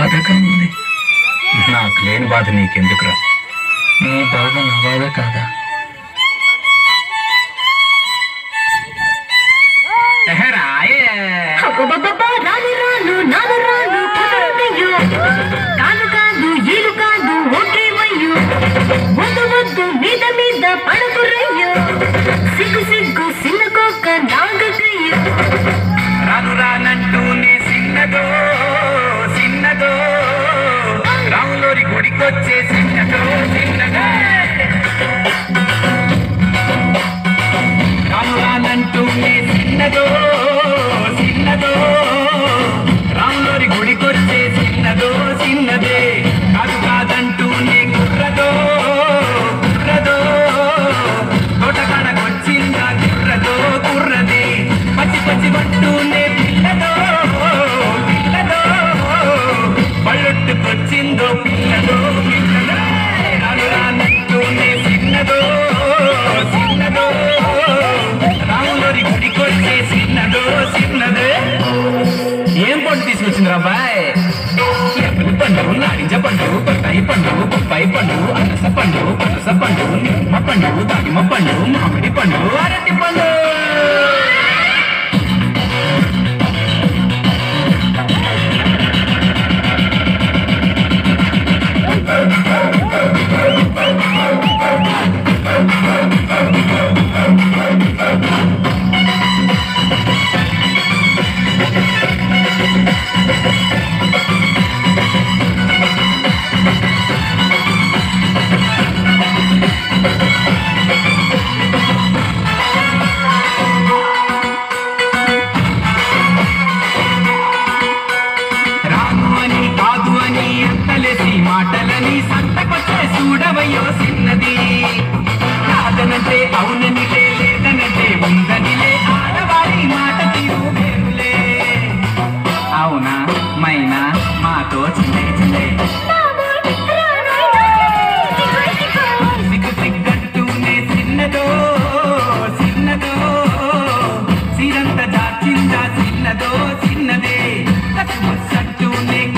బాధగా ఉంది నాకు లేని బాధ నీకెందుకురా నీ బాధ నా బాధ కాదా అబ్బబ్బబ్బబ్బా, రాను రాను నాను రాను కుదరదయ్యో కాదు కాదు ఈలు కాదు ఓకేమయ్యో వద్దు వద్దు మీద మీద పడకురయ్యో సిగ్గు సిగ్గు సిన్నకోక నాగకయ్యో రాను రానంటూనే సిన్నదో సిన్నదో రాములోరి గుడికొచ్చే సిన్నదో సిన్నదో రాను రానంటూనే సిన్నదో సిన్నదో రాములోరి గుడికొచ్చే సిన్నదో సిన్నదే కాదు కాదంటూనే కుర్రదో కుర్రదో తోటకాడకొచ్చిందా కుర్రదో కుర్రదే పచ్చి పచ్చి పట్టునే పిల్లదో పిల్లదో పళ్ళొట్టుకొచ్చిందో పిల్లదో పిల్లదో రాను రానంటూనే సిన్నదో సిన్నదో రాములోరి గుడికొచ్చే సిన్నదో సిన్నదే ఏం పండు తీసుకొచ్చింది రాబాయ్ ఎప్పటి పండు నారింజ పండు బత్తాయి పండు బొప్పాయి పండు అనస పండు పనస పండు నిమ్మ పండు దానిమ్మ పండు మామిడి పండు అరటి పండు రాను అని కాదు అని అంతలేసి మాటలని సంతకొచ్చే చూడవయ్యో సిన్నది కాదనంటే అవుననిలే లేదనంటే ఉందనిలే ఆడవారి మాట తీరు వేరులే అవునా మైనా మాతో చిల్లే చిల్లే సిగ్గు సిగ్గంటూనే చిన్నదో చిన్నదో సిరంత దాచిందా చిన్నదో చిన్నదే కసుమస్సంటూనే